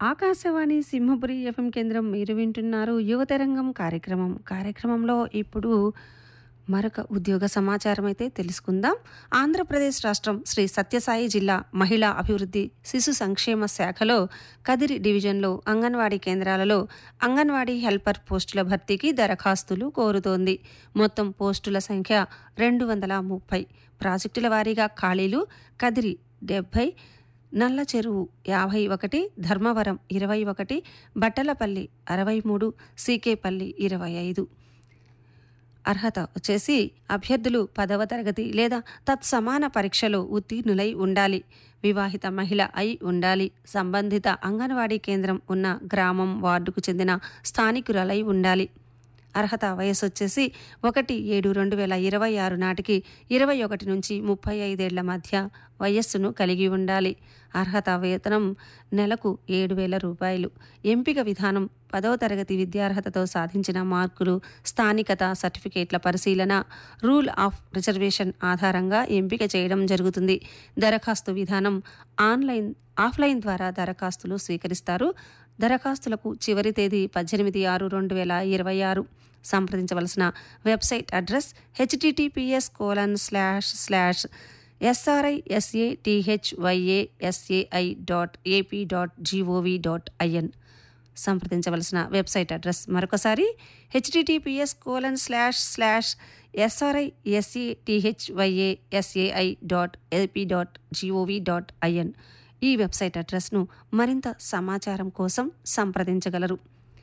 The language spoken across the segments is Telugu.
ఆకాశవాణి సింహపురి ఎఫ్ఎం కేంద్రం మీరు వింటున్నారు యువతరంగం కార్యక్రమం కార్యక్రమంలో ఇప్పుడు మరొక ఉద్యోగ సమాచారం అయితే తెలుసుకుందాం ఆంధ్రప్రదేశ్ రాష్ట్రం శ్రీ సత్యసాయి జిల్లా మహిళా అభివృద్ధి శిశు సంక్షేమ శాఖలో కదిరి డివిజన్లో అంగన్వాడీ కేంద్రాలలో అంగన్వాడీ హెల్పర్ పోస్టుల భర్తీకి దరఖాస్తులు కోరుతోంది మొత్తం పోస్టుల సంఖ్య రెండు వందల ముప్పై ప్రాజెక్టుల వారీగా ఖాళీలు కదిరి డెబ్భై నల్ల చెరువు యాభై ఒకటి ధర్మవరం ఇరవై ఒకటి బట్టలపల్లి అరవై మూడు సీకేపల్లి ఇరవై ఐదు అర్హత వచ్చేసి అభ్యర్థులు పదవ తరగతి లేదా తత్సమాన పరీక్షలో ఉత్తీర్ణులై ఉండాలి వివాహిత మహిళ అయి ఉండాలి సంబంధిత అంగన్వాడీ కేంద్రం ఉన్న గ్రామం వార్డుకు చెందిన స్థానికురాలై ఉండాలి అర్హత వయసు వచ్చేసి ఒకటి ఏడు రెండు వేల ఇరవై ఆరు నాటికి ఇరవై ఒకటి నుంచి ముప్పై ఐదేళ్ల మధ్య వయస్సును కలిగి ఉండాలి అర్హత వేతనం నెలకు ఏడు వేల రూపాయలు ఎంపిక విధానం పదవ తరగతి విద్యార్హతతో సాధించిన మార్కులు స్థానికత సర్టిఫికేట్ల పరిశీలన రూల్ ఆఫ్ రిజర్వేషన్ ఆధారంగా ఎంపిక చేయడం జరుగుతుంది దరఖాస్తు విధానం ఆన్లైన్ ఆఫ్లైన్ ద్వారా దరఖాస్తులు స్వీకరిస్తారు దరఖాస్తులకు చివరి తేదీ పద్దెనిమిది ఆరు రెండు వేల ఇరవై ఆరు సంప్రదించవలసిన website address H T T P S colon slash slash S R I S A T H Y A S A I dot A P dot G O V dot I N సంప్రదించవలసిన వెబ్సైట్ అడ్రస్ మరొకసారి H T T P S colon slash slash S R I S A T H Y A S A I dot A P dot G O V dot I N ఈ వెబ్సైట్ అడ్రస్ను మరింత సమాచారం కోసం సంప్రదించగలరు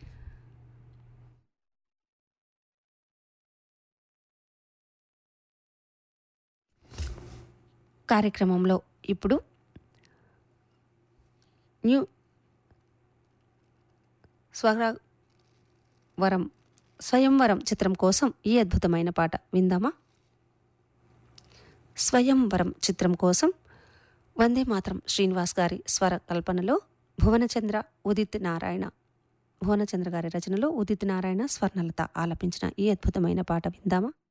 కార్యక్రమంలో ఇప్పుడు న్యూ స్వరం స్వయంవరం చిత్రం కోసం ఈ అద్భుతమైన పాట విందామా స్వయంవరం చిత్రం కోసం వందే మాత్రం శ్రీనివాస్ గారి స్వర కల్పనలో భువనచంద్ర ఉదిత్ నారాయణ భువనచంద్ర గారి రచనలో ఉదిత్ నారాయణ స్వర్ణలత ఆలపించిన ఈ అద్భుతమైన పాట విందామా